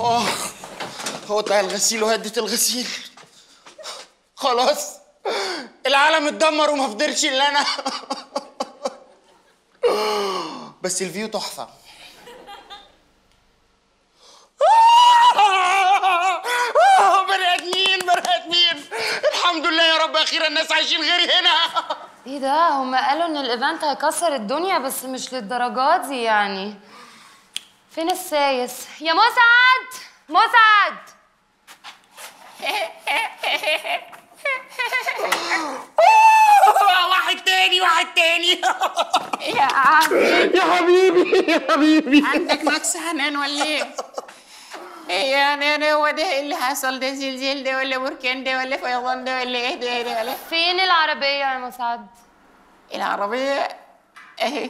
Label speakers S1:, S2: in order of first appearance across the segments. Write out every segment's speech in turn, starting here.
S1: اه هو طلع الغسيل وهدت الغسيل خلاص العالم اتدمر وما فضلش الا انا بس الفيو تحفه بني ادمين بني ادمين الحمد لله يا رب اخيرا الناس عايشين غيري هنا
S2: ايه ده هما قالوا ان الايفنت هيكسر الدنيا بس مش للدرجات دي يعني فين السايس يا مسعد مسعد
S1: واحد تاني واحد تاني
S3: يا عم
S1: يا حبيبي يا حبيبي
S3: عندك نقص حنان ولا ايه؟ ايه يعني انا هو ده اللي حصل ده زلزال ده ولا بركان ده ولا فيضان ده ولا ايه ده إيه ده ولا
S2: فين العربية يا مسعد
S3: العربية اهي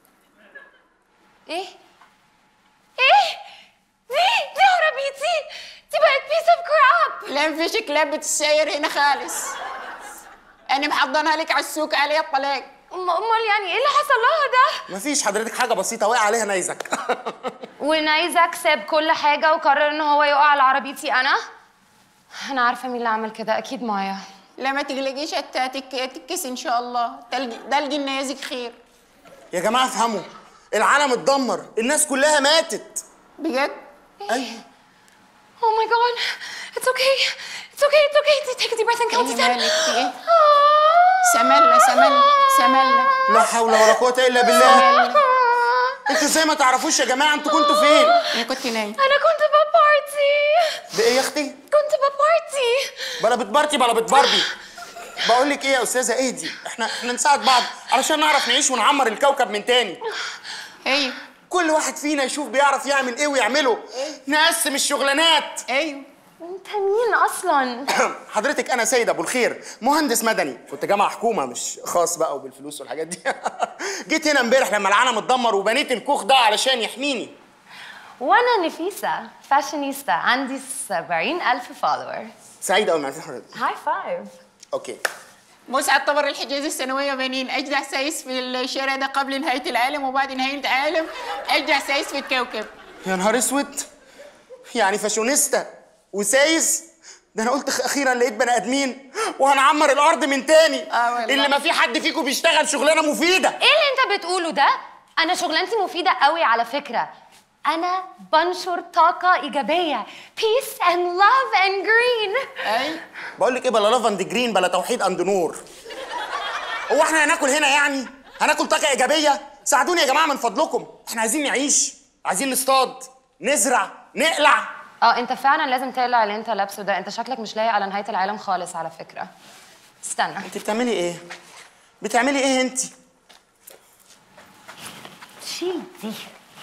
S2: ايه ايه دي دي عربيتي دي بقت بيس اوف كراب
S3: لا مفيش كلاب بتسير هنا خالص انا محضنها لك على السوق عليها الطلاق
S2: امال يعني ايه اللي حصل لها ده
S1: مفيش حضرتك حاجه بسيطه وقع عليها نيزك
S2: ونايزك ساب كل حاجة وقرر ان هو يقع على عربيتي انا انا عارفة مين اللي عمل كده اكيد مايا
S3: لا ما تقلقيش هت- هتك- هتتكس ان شاء الله تلقي ده الجنة يزك خير
S1: يا جماعه افهموا العالم اتدمر الناس كلها ماتت
S3: بجد
S1: ايوه
S2: Oh my god. It's okay. It's okay. It's okay. Take a deep breath and count to
S3: إيه
S2: ten.
S3: مالك في إيه؟ سملة سملة سملة
S1: لا حول ولا قوه الا بالله انتوا ازاي ما تعرفوش يا جماعه انتوا كنتوا فين
S3: انا كنت نايم
S2: أنا كنت ببارتي.
S1: بايه يا اختي
S2: كنت ببارتي.
S1: بلا بتبارتي بلا بتباربي بقول لك ايه يا استاذه اهدي احنا احنا نساعد بعض علشان نعرف نعيش ونعمر الكوكب من تاني
S3: ايوه
S1: كل واحد فينا يشوف بيعرف يعمل ايه ويعمله نقسم الشغلانات
S3: ايوه
S2: أنت مين أصلا؟
S1: حضرتك انا سيد ابو الخير مهندس مدني كنت جامعه حكومه مش خاص بقى وبالفلوس والحاجات دي جيت هنا امبارح لما العالم اتدمر وبنيت الكوخ ده علشان يحميني
S2: وأنا نفيسة فاشينيستا عندي 70 ألف فولور.
S1: سعيد قوي معرفتي حضرتك
S2: هاي فايف.
S1: اوكي
S3: مسعد طبر الحجاز السنوية بنين أجدع سايس في الشارع ده قبل نهاية العالم وبعد نهاية العالم أجدع سايس في الكوكب
S1: يا نهار اسود يعني فاشونيستا وسايس ده انا قلت اخيرا لقيت بني ادمين وهنعمر الارض من تاني
S3: آه والله.
S1: اللي ما في حد فيكم بيشتغل شغلانه مفيده
S2: إيه اللي أنت بتقوله ده؟ أنا شغلانتي مفيدة قوي على فكرة. أنا بنشر طاقة إيجابية. Peace and love and green.
S3: أي
S1: بقول لك ايه بلا لاف اند جرين بلا توحيد اند نور هو احنا هناكل هنا يعني هناكل طاقه ايجابيه ساعدوني يا جماعه من فضلكم احنا عايزين نعيش عايزين نصطاد نزرع نقلع
S2: اه انت فعلا لازم تقلع اللي انت لابسه ده انت شكلك مش لايق على نهايه العالم خالص على فكره استنى
S1: انت بتعملي ايه بتعملي ايه انت
S2: شيل دي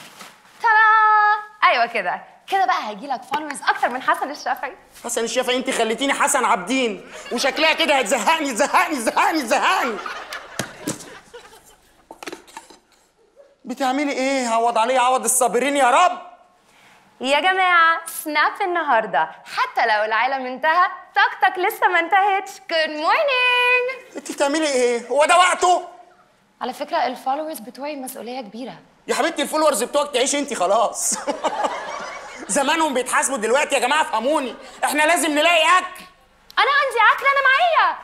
S2: ترى ايوه كده كده بقى هيجي لك فولورز اكتر من حسن الشافعي
S1: حسن الشافعي انت خليتيني حسن عابدين وشكلها كده هتزهقني تزهقني تزهقني تزهقني بتعملي ايه عوض عليه عوض الصابرين يا رب
S2: يا جماعه سناب النهارده حتى لو العالم انتهى طاقتك لسه ما انتهتش جود مورنينج
S1: انت بتعملي ايه هو ده وقته
S2: على فكره الفولورز بتوعي مسؤوليه كبيره
S1: يا حبيبتي الفولورز بتوعك تعيش انت خلاص زمانهم بيتحاسبوا دلوقتي يا جماعه افهموني احنا لازم نلاقي اكل
S2: انا عندي اكل انا معايا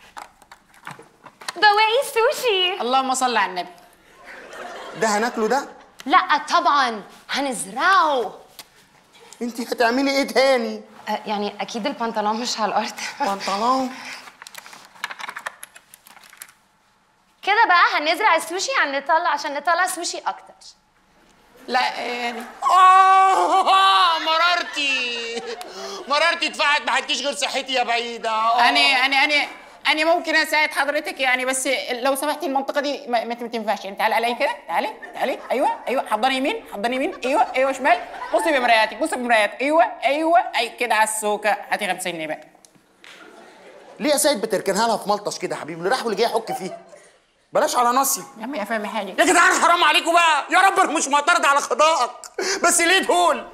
S2: بواقي سوشي
S3: اللهم صل على النبي
S1: ده هناكله ده
S2: لا طبعا هنزرعه
S1: انت هتعملي ايه تاني
S2: أه، يعني اكيد البنطلون مش على الارض
S1: بنطلون
S2: كده بقى هنزرع السوشي هنطلع عشان نطلع سوشي اكتر
S3: لا يعني
S1: آه مرارتي مرارتي اتفعت ما حكيش غير صحتي يا بعيدة آه.
S3: أنا أنا أنا أنا ممكن أساعد حضرتك يعني بس لو سمحتي المنطقة دي ما, ما تنفعش يعني تعالي عليا كده تعالي تعالي أيوه أيوه حضني يمين حضني يمين أيوه أيوه شمال بصي بمراياتك بصي بمراياتك أيوه أيوه أي كده على السوكة هاتي 50 جنيه بقى
S1: ليه يا سيد بتركنها لها في ملطش كده يا حبيبي اللي راح واللي جاي يحك فيه بلاش على نصي
S3: يا عم يا فاهم حاجة
S1: يا جدعان حرام عليكم بقى يا رب مش معترض على قضائك بس ليه دول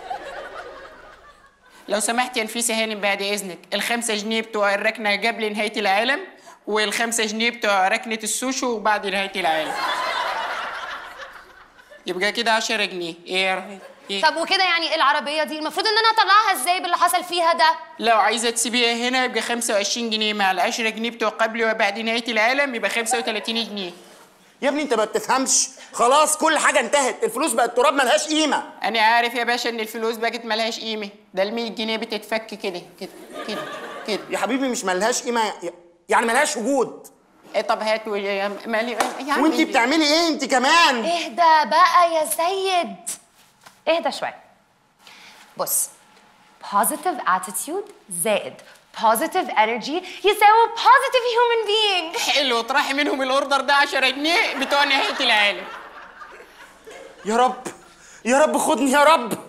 S3: لو سمحت يا نفيسة هانم بعد إذنك الخمسة جنيه بتوع الركنة قبل نهاية العالم والخمسة جنيه بتوع ركنة السوشو بعد نهاية العالم يبقى كده 10 جنيه إيه يا رأيك؟ إيه؟
S2: طب وكده يعني إيه العربيه دي المفروض ان انا اطلعها ازاي باللي حصل فيها ده
S3: لو عايزة تسيبيها هنا يبقى 25 جنيه مع ال 10 جنيه بتوع قبل وبعد نهاية العالم يبقى 35 جنيه
S1: يا ابني انت ما بتفهمش خلاص كل حاجه انتهت الفلوس بقت تراب ملهاش قيمه
S3: أنا عارف يا باشا إن الفلوس بقت ملهاش قيمة ده ال 100 جنيه بتتفك كده كده كده كده
S1: يا حبيبي مش ملهاش قيمه يعني ملهاش وجود
S3: إيه طب هات و- يا مالي يا عم
S1: وانت بتعملي ايه انت كمان
S2: اهدى بقى يا سيد اهدى شويه بص positive attitude زائد positive energy يساوي positive human being
S3: حلو اطرحي منهم الاوردر ده 10 جنيه بتوع نهاية العالم
S1: يا رب يا رب خدني يا رب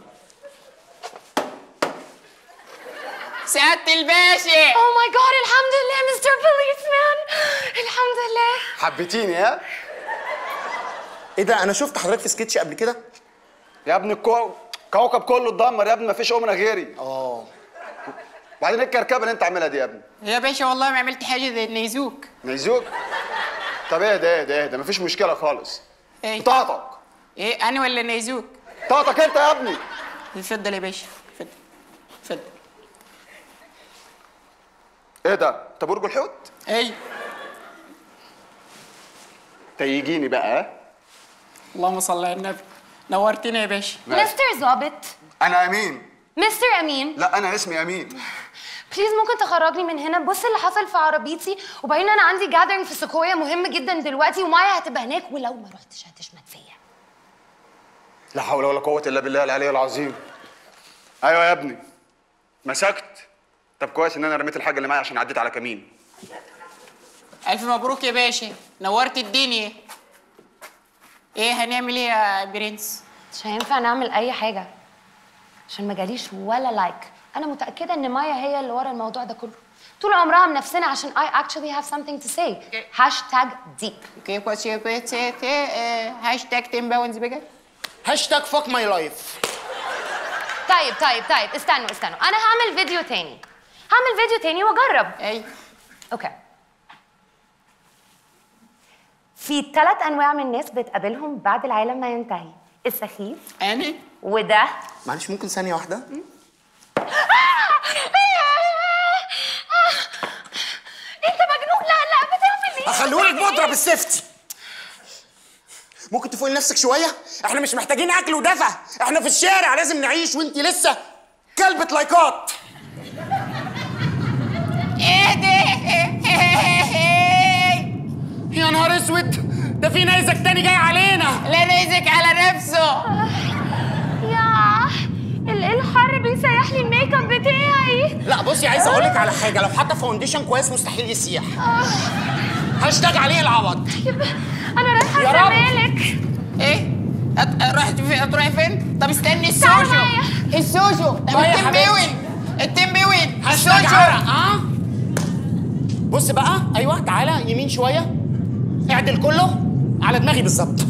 S3: سعادة الباشا
S2: Oh my god الحمد لله مستر policeman الحمد لله
S4: حبيتيني ها
S1: ايه ده انا شفت حضرتك في سكتش قبل كده
S4: يا ابني الكو... كوكب كله اتدمر يا ابني مفيش امنا غيري
S1: اه
S4: وبعدين ايه الكركبه اللي انت عاملها دي يا ابني
S3: يا باشا والله ما عملت حاجة زي النيزوك
S4: نيزوك طب اهدى اهدى اهدى مفيش مشكله خالص
S3: ايه
S4: طاقتك
S3: ايه انا ولا النيزوك
S4: طاقتك انت يا ابني
S3: اتفضل يا باشا اتفضل اتفضل
S4: ايه ده انت برج الحوت
S3: اي
S4: تيجيني بقى ها
S3: اللهم صل على النبي نورتنا يا باشا
S2: مستر ظابط
S4: انا امين
S2: مستر امين
S4: لا انا اسمي امين
S2: بليز ممكن تخرجني من هنا بص اللي حصل في عربيتي وبعدين انا عندي جاذرنج في سيكويا مهم جدا دلوقتي ومايا هتبقى هناك ولو ما رحتش هتشمت فيا
S4: لا حول ولا قوه الا بالله العلي العظيم ايوه يا ابني مسكت طب كويس ان انا رميت الحاجه اللي معايا عشان عديت على كمين
S3: الف مبروك يا باشا نورت الدنيا ايه هنعمل ايه يا برنس
S2: مش هينفع نعمل اي حاجه عشان ما جاليش ولا لايك انا متاكده ان مايا هي اللي ورا الموضوع ده كله طول عمرها بنفسنا عشان I actually have something to say هاشتاج ديب
S3: اوكي كويس يا بيت هاشتاج تيم باونز بقى
S1: هاشتاج فاك ماي لايف
S2: طيب طيب طيب استنوا استنوا انا هعمل فيديو تاني هعمل فيديو تاني واجرب
S3: اي
S2: اوكي في ثلاث انواع من الناس بتقابلهم بعد العالم ما ينتهي السخيف
S3: انا
S2: وده
S1: معلش ممكن ثانيه واحده
S2: انت مجنون لا لا بتعمل ايه
S1: هخليهولك بضرب السيفتي ممكن تفوقي نفسك شويه احنا مش محتاجين اكل ودفع احنا في الشارع لازم نعيش وانت لسه كلبة لايكات
S3: ايه ده
S1: يا نهار اسود ده في نيزك تاني جاي علينا
S3: لا نيزك على نفسه
S2: يا ال- الحر بيسيح لي الميك اب بتاعي
S1: لا بصي عايز اقول لك على حاجه لو حاطه فاونديشن كويس مستحيل يسيح هاشتاج عليه العوض
S2: انا رايحه
S1: يا رب.
S2: الزمالك
S3: ايه هت- رحت فين هتروحي فين طب استني
S2: تعال
S3: السوشو
S2: معايا.
S3: السوشو طب
S1: طيب يا
S3: التيم
S1: حبيبتي.
S3: بيوين التيم بيوين
S1: هاشتاج
S3: السوشو
S1: عرق اه بص بقى ايوه تعالى يمين شويه اعدل كله على دماغي بالظبط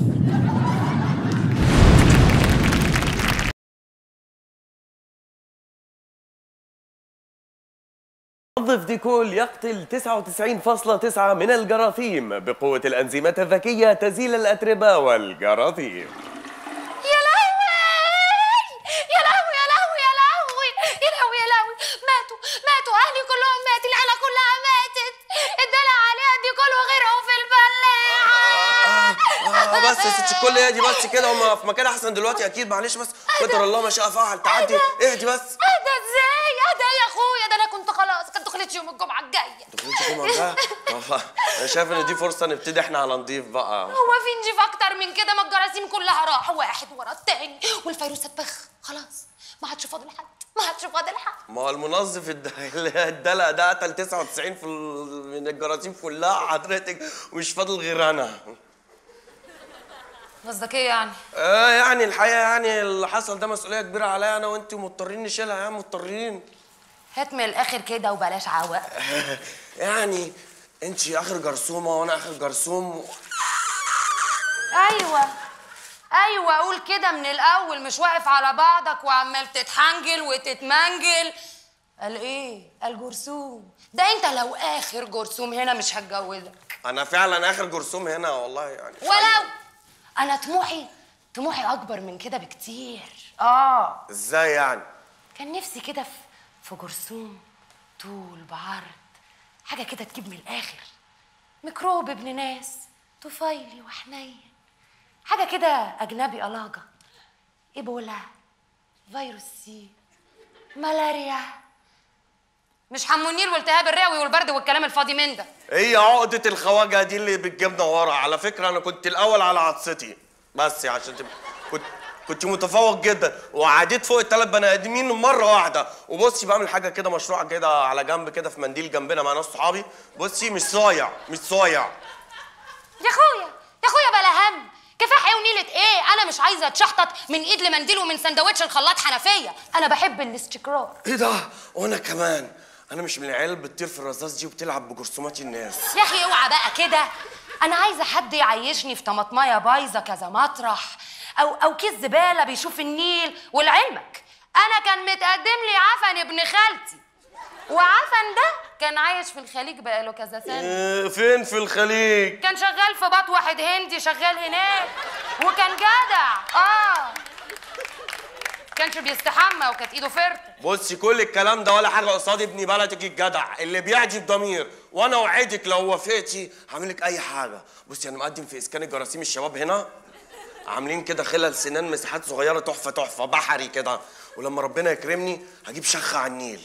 S5: موظف ديكول يقتل 99.9 من الجراثيم بقوة الأنزيمات الذكية تزيل الأتربة والجراثيم
S2: يا لهوي يا لهوي يا لهوي يا لهوي يا لهوي يا لهوي ماتوا ماتوا اهلي كلهم مات العيله كلها ماتت الدلع عليها دي كل وغيرهم في البلاعه
S5: آه بس يا ست الكل اهدي بس كده هما في مكان أحسن دلوقتي أكيد معلش بس قدر الله ما شاء فعل تعدي اهدي بس
S2: اهدى ازاي اهدى يا اخويا ده انا كنت خلاص كنت دخلت يوم الجمعه الجايه
S5: دخلت جمعة ده آه، أنا شايف إن دي فرصة نبتدي إحنا على نضيف بقى
S2: هو في نجيف اكتر من كده ما الجراثيم كلها راح واحد ورا التاني والفيروسات بخ خلاص ما عادش فاضل حد ما عادش فاضل حد
S5: ما هو المنظف الد- الدلع ده قتل 99 في ال- من الجراثيم كلها حضرتك ومش فاضل غير أنا
S2: قصدك ايه يعني
S5: آه يعني الحقيقة يعني اللي حصل ده مسؤولية كبيرة عليا أنا وأنت مضطرين نشيلها يعني مضطرين
S2: هات من الاخر كده وبلاش عوق
S5: يعني أنت آخر جرثومة وأنا آخر جرثوم
S2: ايوه ايوه قول كده من الاول مش واقف على بعضك وعمال تتحنجل وتتمنجل قال ايه قال جرثوم ده انت لو اخر جرثوم هنا مش هتجوزك
S5: أنا فعلا آخر جرثوم هنا والله يعني
S2: ولو انا طموحي طموحي اكبر من كده بكتير اه
S5: ازاي يعني
S2: كان نفسي كده في في جرثوم طول بعرض حاجه كده تجيب من الاخر ميكروب ابن ناس طفيلي وحنين حاجه كده اجنبي الاجه ايبولا فيروس سي ملاريا مش حمو النيل والتهاب الرئوي والبرد والكلام الفاضي من ده
S5: هي عقدة الخواجة دي اللي بتجيبنا ورا على فكرة أنا كنت الأول على عطستي بس عشان تبقى كنت كنت متفوق جدا وعديت فوق الثلاث بني آدمين مرة واحدة وبصي بعمل حاجة كده مشروع كده على جنب كده في منديل جنبنا مع ناس صحابي بصي مش صايع مش صايع
S2: يا اخويا يا اخويا بلا هم كفاح ايه ونيلة ايه انا مش عايزه اتشحطط من ايد لمنديل ومن سندوتش الخلاط حنفيه انا بحب الاستقرار
S5: إيه ده؟ وأنا كمان أنا مش من العيال اللي بتطير في الرصاص دي وبتلعب بجرثومات الناس
S2: يا اخي اوعى بقى كده انا عايزه حد يعيشني في طماطمايه بايظه كذا مطرح او او كيس زباله بيشوف النيل ولعلمك انا كان متقدم لي عفن ابن خالتي وعفن ده كان عايش في الخليج بقاله كذا سنه
S5: إيه فين في الخليج؟
S2: كان شغال في بط واحد هندي شغال هناك وكان جدع اه كانش بيستحمى وكانت ايده فرطه
S5: بصي كل الكلام ده ولا حاجه قصاد ابن بلدك الجدع اللي بيعجب ضمير وانا اوعدك لو وافقتي هعمل لك اي حاجه بصي انا مقدم في اسكان الجراثيم الشباب هنا عاملين كده خلل سنان مساحات صغيره تحفه تحفه بحري كده ولما ربنا يكرمني هجيب شخه على النيل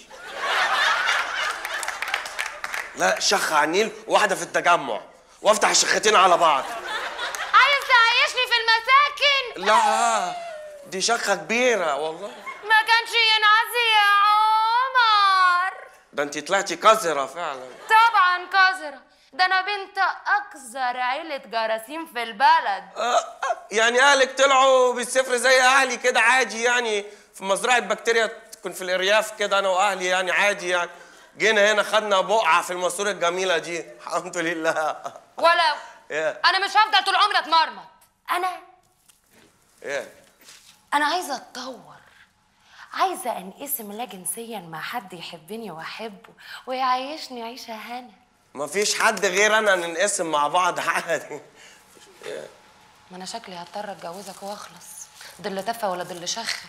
S5: لا شخه على النيل واحده في التجمع وافتح الشختين على بعض
S2: عايز تعيشني في المساكن
S5: لا دي شخه كبيره والله
S2: ما كانش ينعزي يا عمر
S5: ده انت طلعتي قذره فعلا
S2: طبعا قذرة ده انا بنت اقذر عيلة جراثيم في البلد
S5: آه، آه، يعني اهلك طلعوا بالصفر زي اهلي كده عادي يعني في مزرعه بكتيريا تكون في الارياف كده انا واهلي يعني عادي يعني جينا هنا خدنا بقعه في الماسوره الجميله دي الحمد لله
S2: ولو
S5: ايه
S2: انا مش هفضل طول عمري اتمرمط انا
S5: ايه
S2: انا عايزه اتطور عايزه انقسم لا جنسيا مع حد يحبني واحبه ويعيشني عيشه هنا
S5: مفيش حد غير انا ننقسم مع بعض عادي
S2: ما انا شكلي هضطر اتجوزك واخلص ضل تفه ولا ضل شخه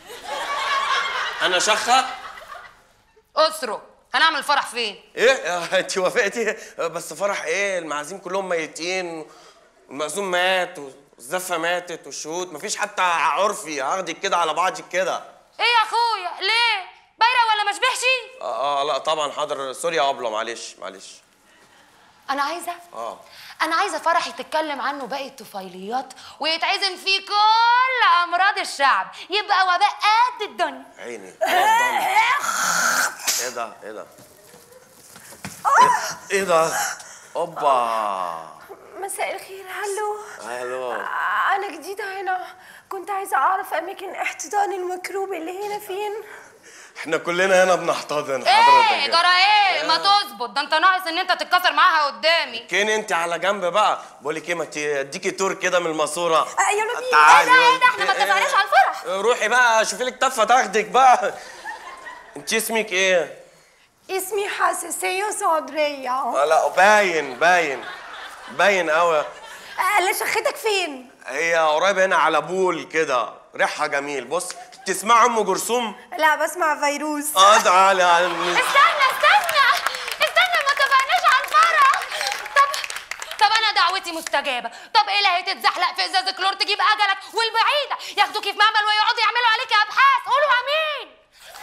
S5: انا شخه
S2: اسره هنعمل فرح فين
S5: ايه آه، انت وافقتي بس فرح ايه المعازيم كلهم ميتين المعزوم مات والزفه ماتت والشهود مفيش حتى عرفي هاخدك كده على بعضك كده
S2: ايه يا اخويا ليه بايره ولا مشبهشي
S5: اه, آه لا طبعا حاضر سوري يا ابله معلش معلش
S2: انا عايزه
S5: اه
S2: انا عايزه فرحي تتكلم عنه باقي الطفيليات ويتعزم فيه كل امراض الشعب يبقى وباء قد الدنيا
S5: عيني خلاص ضل. ايه ده ايه ده إيه- ايه ده اوبا
S6: مساء الخير هلو
S5: الو
S6: أنا جديدة هنا كنت عايزة أعرف أماكن احتضان الميكروب اللي هنا فين
S5: احنا كلنا هنا بنحتضن
S2: ايه
S5: حضرتك
S2: جرى ايه ما تظبط ده انت ناقص ان انت تتكسر معاها قدامي
S5: كين انت على جنب بقى بقول لك ايه ما تديكي تور كده من الماسوره
S6: آه، يلا بينا.
S5: تعالي
S2: ايه ده ايه ده احنا ما اتفقناش على الفرح
S5: روحي بقى شوفي لك تفه تاخدك بقى انت اسمك ايه؟
S6: اسمي حساسية صدرية
S5: آه، لا باين باين باين قوي
S6: اللي شختك فين؟
S5: هي قريبه هنا على بول كده ريحها جميل بص تسمع ام جرثوم
S6: لا بسمع فيروس
S5: اه تعالي على
S2: استنى استنى استنى ما اتفقناش على الفرح طب طب انا دعوتي مستجابه طب ايه اللي هتتزحلق في ازاز كلور تجيب اجلك والبعيده ياخدوكي في معمل ويقعدوا يعملوا عليكي ابحاث قولوا امين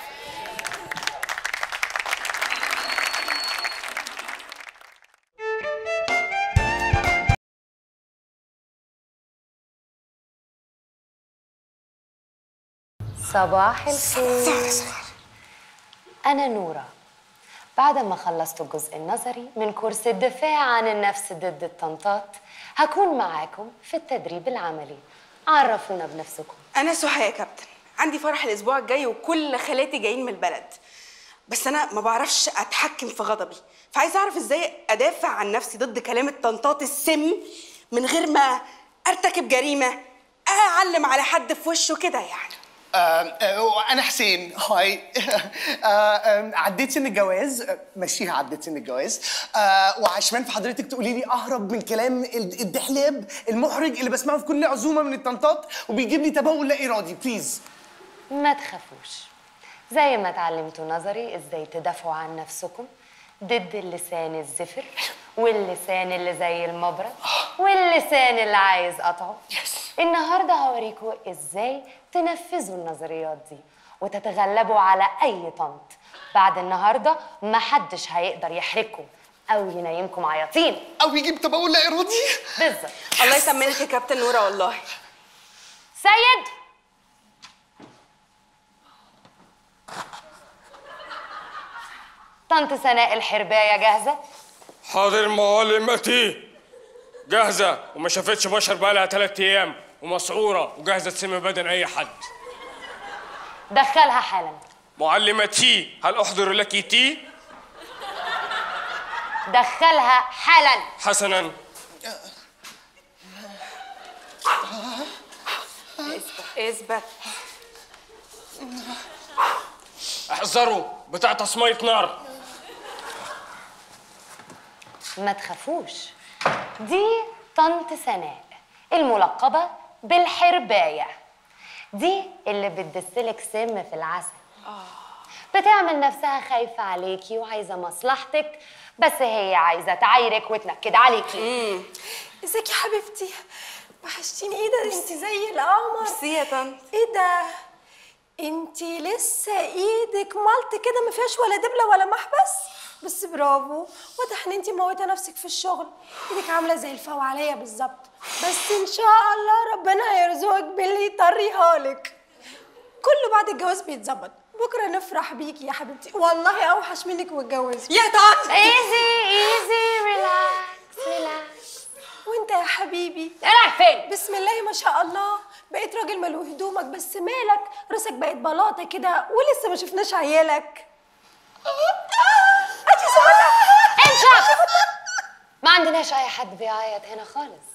S2: صباح الخير أنا نورة بعد ما خلصت الجزء النظري من كورس الدفاع عن النفس ضد الطنطات هكون معاكم في التدريب العملي عرفونا بنفسكم
S7: انا سهى يا كابتن عندي فرح الاسبوع الجاي وكل خالاتي جايين من البلد بس انا ما بعرفش اتحكم في غضبي فعايزه اعرف ازاي ادافع عن نفسي ضد كلام الطنطات السم من غير ما ارتكب جريمه اعلم على حد في وشه كده يعني
S8: انا حسين هاي آه، آم، عديت سن الجواز آه، مشيها عديت سن الجواز آه، وعشمان في حضرتك تقولي لي اهرب من كلام ال- الدحلاب المحرج اللي بسمعه في كل عزومه من الطنطات وبيجيب لي تبول لا ارادي بليز
S2: ما تخافوش زي ما اتعلمتوا نظري ازاي تدافعوا عن نفسكم ضد اللسان الزفر واللسان اللي زي المبرد واللسان اللي عايز قطعه النهارده هوريكم ازاي تنفذوا النظريات دي وتتغلبوا على اي طنط بعد النهارده محدش هيقدر يحرجكم او ينيمكم عياطين
S8: او يجيب تبول لا ارادي
S2: بالظبط
S7: الله يطمنك يا كابتن نوره والله
S2: سيد طنط سناء الحرباية جاهزة؟
S9: حاضر معلمتي جاهزة وما شافتش بشر بقالها ثلاث أيام ومسعورة وجاهزة تسم بدن أي حد
S2: دخلها حالا
S9: معلمتي هل أحضر لك تي؟
S2: دخلها حالا
S9: حسنا
S7: اثبت
S9: احذروا بتاع تصمية نار
S2: ما تخافوش دي طنط سناء الملقبة بالحرباية دي اللي بتدسلك سم في العسل بتعمل نفسها خايفة عليكي وعايزة مصلحتك بس هي عايزة تعايرك وتنكد عليكي
S6: ازيك يا حبيبتي وحشتيني ايه ده انت زي القمر
S7: ميرسي يا طنط
S6: ايه ده انت لسه ايدك ملط كده ما فيهاش ولا دبله ولا محبس بس برافو واضح ان انت موتة نفسك في الشغل ايدك عامله زي الفوعليه بالظبط بس ان شاء الله ربنا هيرزقك باللي يطريها لك كله بعد الجواز بيتظبط بكره نفرح بيكي يا حبيبتي والله اوحش منك واتجوزي
S7: يا طنط
S2: ايزي ايزي ريلاكس ريلاكس
S6: وانت يا حبيبي
S2: رايح فين؟
S6: بسم الله ما شاء الله بقيت راجل ملو هدومك بس مالك راسك بقت بلاطه كده ولسه ما شفناش عيالك
S2: انشف ما عندناش اي حد بيعيط هنا خالص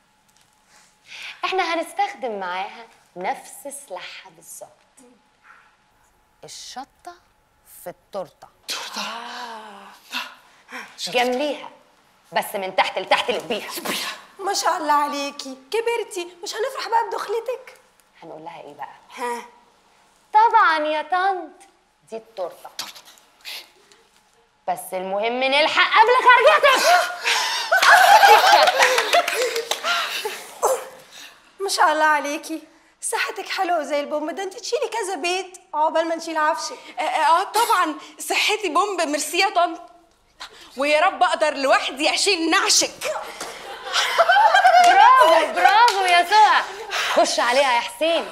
S2: احنا هنستخدم معاها نفس سلاحها بالظبط الشطه في التورته جنبيها بس من تحت لتحت لبيها
S6: ما شاء الله عليكي كبرتي مش هنفرح بقى بدخلتك
S2: هنقول لها ايه بقى
S7: ها
S2: طبعا يا طنط دي التورته بس المهم نلحق قبل خرجتك
S6: ما شاء الله عليكي صحتك حلوه زي البوم ده انت تشيلي كذا بيت عقبال ما نشيل عفشك
S7: اه, آه طبعا صحتي بومب ميرسي يا طنط ويا رب اقدر لوحدي اشيل نعشك
S2: برافو برافو يا سهى خش عليها يا حسين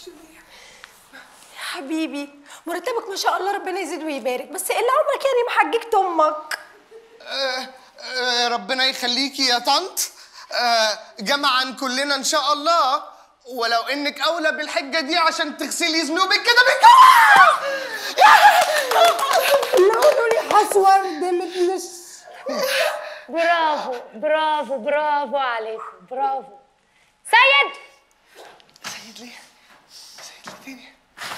S6: يا حبيبي مرتبك ما شاء الله ربنا يزيد ويبارك بس الا عمرك يعني ما حججت امك
S8: آه، آه، ربنا يخليكي يا طنط آه، جمعا كلنا ان شاء الله ولو انك اولى بالحجه دي عشان تغسلي ذنوبك كده بالجوع
S6: لي حسوه قدامك مش
S2: برافو برافو برافو عليكم برافو سيد
S8: سيد ليه؟ سيد ليه تاني؟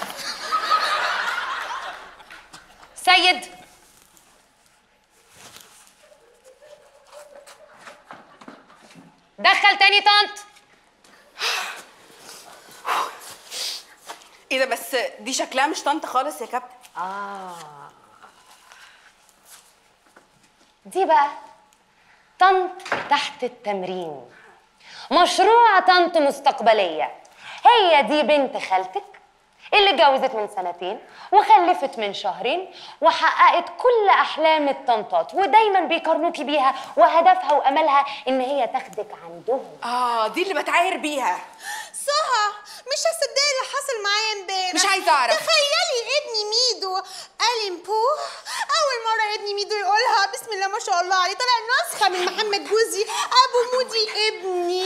S2: سيد دخل تاني طنط
S7: ايه ده بس دي شكلها مش طنط خالص يا كابتن
S2: آه دي بقى طنط تحت التمرين مشروع طنط مستقبلية هي دي بنت خالتك اللي اتجوزت من سنتين وخلفت من شهرين وحققت كل احلام الطنطات ودايما بيقارنوكي بيها وهدفها واملها ان هي تاخدك عندهم
S7: اه دي اللي بتعاير بيها
S10: سهى مش هتصدقي اللي حصل معايا امبارح
S7: مش عايزة أعرف.
S10: تخيلي ابني ميدو قال بو اول مره ابني ميدو يقولها بسم الله ما شاء الله عليه طلع نسخه من محمد جوزي ابو مودي ابني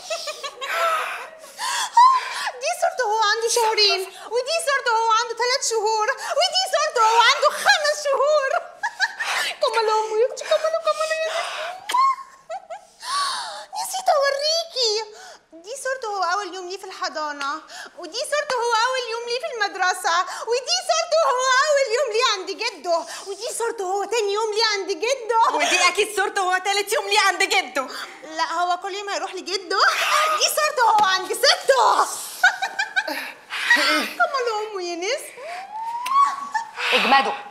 S10: دي صورته وهو عنده شهرين ودي صورته وهو عنده ثلاث شهور ودي صورته وهو عنده خمس شهور كملوا امي يا اختي كملوا كملوا يا اختي. نسيت اوريكي دي صورته هو اول يوم يوم ليه في الحضانة ودي صورته هو أول يوم ليه في المدرسة ودي صورته هو أول يوم ليه عند جده ودي صورته هو تاني يوم ليه عند جده
S7: ودي اكيد صورته وهو تالت يوم ليه عند جده
S10: لا هو كل يوم هيروح لجده دي صورته هو عند سته كمل أمه يا ناس
S2: اجمدوا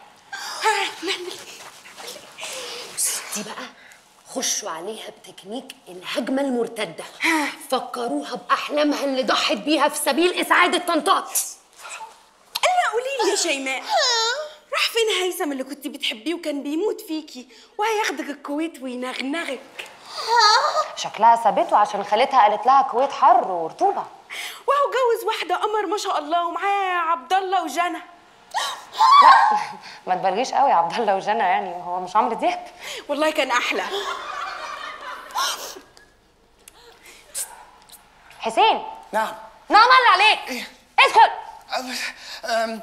S2: دي بقى خشوا عليها بتكنيك الهجمة المرتدة فكروها بأحلامها اللي ضحت بيها في سبيل إسعاد طنطات
S7: انا قولي لي يا شيماء راح فين هيثم اللي كنت بتحبيه وكان بيموت فيكي وهياخدك الكويت وينغنغك
S2: شكلها سابته عشان خالتها قالت لها كويت حر ورطوبة
S7: وهو جوز واحده قمر ما شاء الله ومعاه عبد الله وجنى
S2: ما تبالغيش قوي يا عبد الله وجنى يعني هو مش عمرو دياب
S7: والله كان احلى
S2: حسين
S8: نعم
S2: نعم الله عليك ادخل
S8: أم-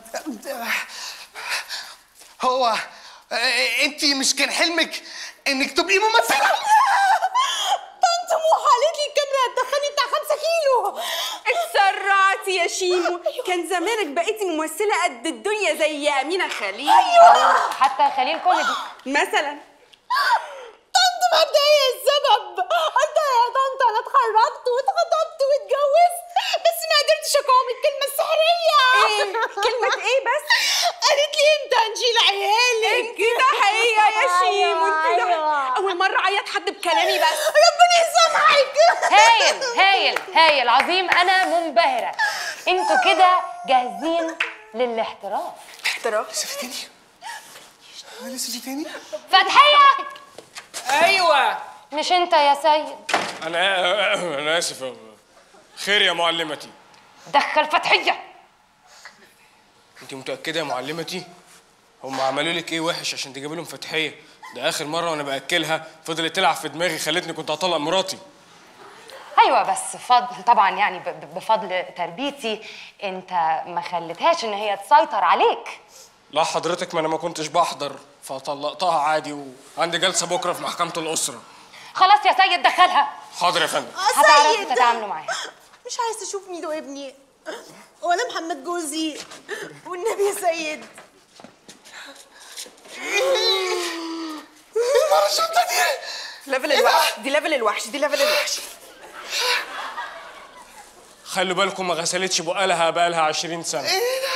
S8: هو انت مش كان حلمك انك تبقي ممثله
S10: طنط مو قالت لي الكاميرا هتدخلني بتاع خمسة كيلو
S7: اتسرعتي يا شيمو كان زمانك بقيتي ممثله قد الدنيا زي امينه خليل
S2: أو حتى خليل كوميدي
S7: مثلا
S10: طنط مبدأ هي السبب قلت يا طنط انا اتخرجت واتخطبت واتجوزت بس ما قدرتش اقاوم الكلمة السحرية
S7: ايه كلمه ايه بس
S10: قالت لي امتى هنشيل عيالك
S7: انت ده حقيقه يا شيمو انت ده
S10: أيوة.
S7: اول مره عيط حد بكلامي بس
S10: ربنا يسامحك
S2: هايل هايل هايل عظيم انا منبهره انتوا كده جاهزين للاحتراف
S7: احتراف
S8: لسه في تاني لسه في تاني
S2: فتحيه
S9: ايوه
S2: مش انت يا سيد
S9: انا انا اسف خير يا معلمتي
S2: دخل فتحيه
S9: انت متاكده يا معلمتي هم عملوا لك ايه وحش عشان تجيب لهم فتحيه ده اخر مره وانا باكلها فضلت تلعب في دماغي خلتني كنت هطلق مراتي
S2: ايوه بس فضل طبعا يعني ب- ب- بفضل تربيتي انت ما خليتهاش ان هي تسيطر عليك
S9: لا حضرتك ما انا ما كنتش بحضر فطلقتها عادي وعندي جلسه بكره في محكمه الاسره
S2: خلاص يا سيد دخلها
S9: حاضر يا فندم
S2: هتعرفوا
S10: سيد
S2: تتعاملوا معاها
S10: مش عايز تشوف ميدو ابني ولا محمد جوزي والنبي يا سيد
S8: المره الشابه دي
S7: ليفل الوحش دي ليفل الوحش دي ليفل الوحش
S9: خلوا بالكم ما غسلتش بقالها بقالها 20 سنه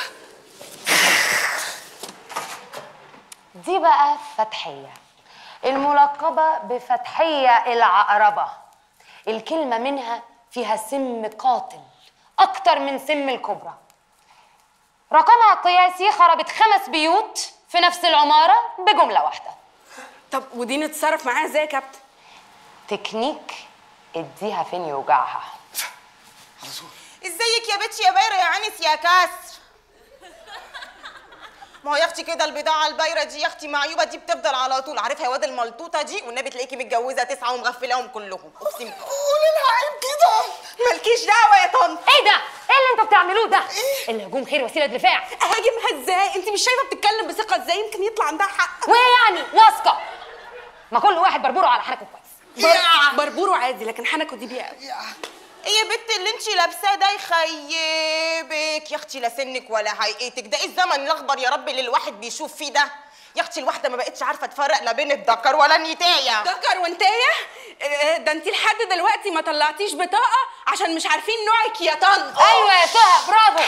S2: دي بقى فتحية الملقبة بفتحية العقربة الكلمة منها فيها سم قاتل أكتر من سم الكبرى رقمها القياسي خربت خمس بيوت في نفس العمارة بجملة واحدة
S7: طب ودي نتصرف معاها ازاي يا كابتن
S2: تكنيك اديها فين يوجعها
S11: ازيك يا بنتي يا بايره يا عنس يا كسر ما هو يا اختي كده البضاعه البايره دي يا اختي معيوبه دي بتفضل على طول عارفها يا واد الملطوطه دي والنبي تلاقيكي متجوزه تسعه ومغفلاهم كلهم اقسم
S10: قولي لها عيب كده
S11: مالكيش دعوه يا طنط
S2: ايه ده؟ ايه اللي انتوا بتعملوه ده؟ الهجوم خير وسيلة دفاع
S7: اهاجمها ازاي انت مش شايفه بتتكلم بثقه ازاي يمكن يطلع عندها حق
S2: وايه يعني؟ واثقة ما كل واحد بربوره على حركه كويس
S7: بر- بربوره عادي لكن حنكه دي بيها قوي
S11: ايه يا بنت اللي انت لابساه ده يخيبك يا اختي لا سنك ولا هيئتك ده ايه الزمن الاخضر يا رب اللي الواحد بيشوف فيه ده يا اختي الواحده ما بقتش عارفه تفرق لا بين الذكر ولا النتايه
S7: دكر وانتايه آه، ده انت لحد دلوقتي ما طلعتيش بطاقه عشان مش عارفين نوعك يا طنط
S2: ايوه يا سهى برافو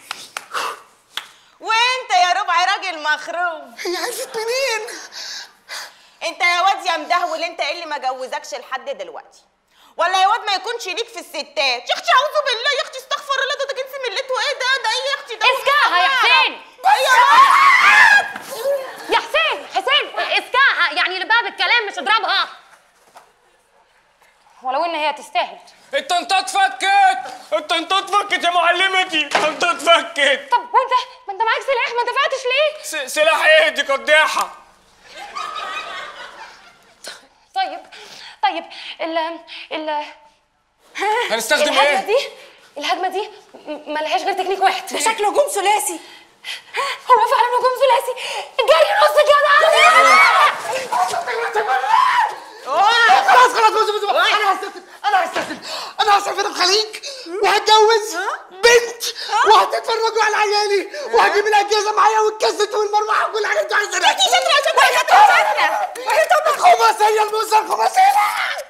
S11: وانت يا ربع راجل مخروم
S8: هي عرفت منين
S11: انت يا واد يا مدهول انت ايه اللي ما جوزكش لحد دلوقتي ولا يا واد ما يكونش ليك في الستات يا اختي اعوذ بالله يا اختي استغفر الله ده ده جنس ملته ايه ده ده ايه يا اختي ده
S2: اسكعها يا حسين
S11: ايوه
S2: يا حسين حسين اسكعها يعني اللي بقى بالكلام مش اضربها ولو ان هي تستاهل
S9: الطنطات فكت الطنطات فكت يا معلمتي الطنطات فكت
S2: طب وانت ما انت معاك سلاح ما دفعتش ليه
S9: س- سلاح ايه دي قداحه
S2: طيب طيب ال ال
S9: هنستخدم
S2: الهجمه
S9: ايه
S2: دي الهجمه دي م- ملهاش غير تكنيك واحد
S7: ده شكله هجوم ثلاثي
S2: هو فعلا هجوم ثلاثي جري نص كده
S8: خلاص خلاص بص بص انا هستسلم انا هستسلم انا هسافر الخليج وهي وهتجوز بنت وهتتفرجوا على عيالي وهجيب الاجهزه معايا والكاسيت والمروحه وكل حاجه انتوا عايزينها
S11: انتي شاطره شاطره شاطره
S8: الخماسيه الموسى الخماسيه